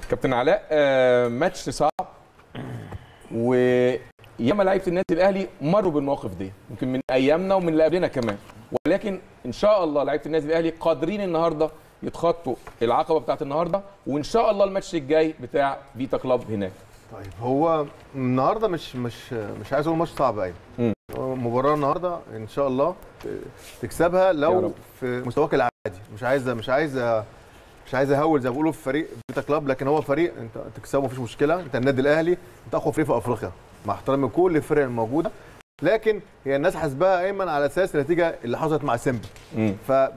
كابتن علاء آه، ماتش صعب وياما لعيبه النادي الاهلي مروا بالمواقف دي يمكن من ايامنا ومن اللي قبلنا كمان ولكن ان شاء الله لعيبه النادي الاهلي قادرين النهارده يتخطوا العقبه بتاعت النهارده وان شاء الله الماتش الجاي بتاع فيتا كلاب هناك طيب هو النهارده مش مش مش عايز اقول ماتش صعب قوي مم. مباراه النهارده ان شاء الله ت- تكسبها يا لو رب. في مستواك العادي مش عايز مش عايز مش عايز اهول زي ما بيقولوا في فريق فيتا كلاب لكن هو فريق انت تكسبه مفيش مشكله انت النادي الاهلي انت اقوى فريق في افريقيا مع احترامي كل الفرق الموجوده لكن هي الناس حاسباها ايمن على اساس النتيجه اللي حصلت مع سيمبا مم.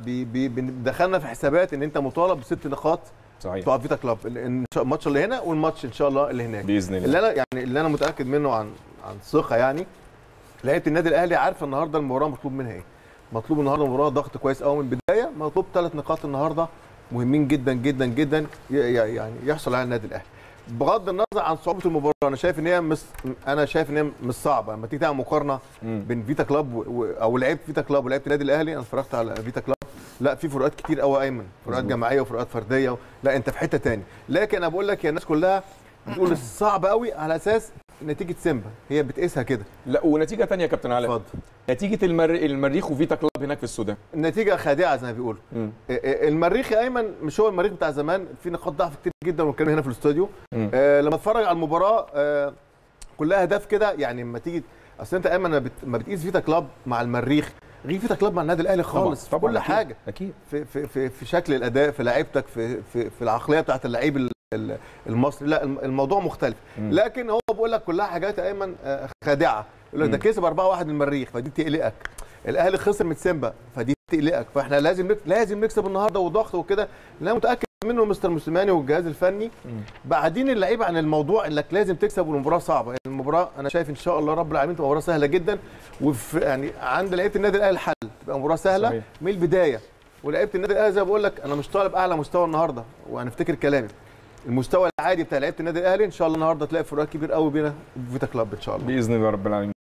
فدخلنا في حسابات ان انت مطالب بست نقاط صحيح بتوع فيتا كلاب ال- إن شاء- الماتش اللي هنا والماتش ان شاء الله اللي هناك باذن الله اللي انا يعني اللي انا متاكد منه عن عن ثقه يعني لعيبه النادي الاهلي عارفه النهارده المباراه مطلوب منها ايه مطلوب النهارده مباراه ضغط كويس قوي من البدايه مطلوب ثلاث نقاط النهارده مهمين جدا جدا جدا ي- ي- يعني يحصل على النادي الاهلي بغض النظر عن صعوبه المباراه انا شايف ان هي مش انا شايف ان هي مش صعبه لما تيجي تعمل مقارنه مم. بين فيتا كلاب و... و... او لعيبه فيتا كلاب ولعيبه النادي الاهلي انا اتفرجت على فيتا كلاب لا في فروقات كتير قوي ايمن فروقات مظبوط. جماعيه وفروقات فرديه و... لا انت في حته تاني لكن انا بقول لك يا الناس كلها بتقول صعب قوي على اساس نتيجه سيمبا هي بتقيسها كده لا ونتيجه ثانيه يا كابتن علاء اتفضل نتيجه المر... المريخ وفيتا كلاب هناك في السودان النتيجه خادعه زي ما بيقولوا مم. آه، آه، المريخ يا ايمن مش هو المريخ بتاع زمان في نقاط ضعف كتير جدا والكلام هنا في الاستوديو مم. آه لما اتفرج على المباراه آه كلها اهداف كده يعني لما تيجي اصل انت ايمن لما بت- ما بتقيس فيتا كلاب مع المريخ غير فيتا كلاب مع النادي الاهلي خالص في كل أكيد. حاجه اكيد في في في, في شكل الاداء في لعيبتك في في, في العقليه بتاعت اللعيب ال- ال- المصري لا الم- الموضوع مختلف مم. لكن هو بيقول لك كلها حاجات يا ايمن آه، خادعه يقول لك ده مم. كسب 4-1 من المريخ فدي تقلقك الاهلي خسر من سيمبا فدي تقلقك فاحنا لازم نك... لازم نكسب النهارده وضغط وكده اللي انا متاكد منه مستر موسيماني والجهاز الفني مم. بعدين اللعيبه عن الموضوع انك لازم تكسب والمباراه صعبه المباراه انا شايف ان شاء الله رب العالمين تبقى مباراه سهله جدا وفي يعني عند لعيبه النادي الاهلي الحل تبقى مباراه سهله صحيح. من البدايه ولعيبه النادي الاهلي زي ما بقول لك انا مش طالب اعلى مستوى النهارده وهنفتكر كلامي المستوى العادي بتاع لعيبه النادي الاهلي ان شاء الله النهارده تلاقي فروقات كبير قوي بينا فيتا كلاب ان شاء الله باذن الله رب العالمين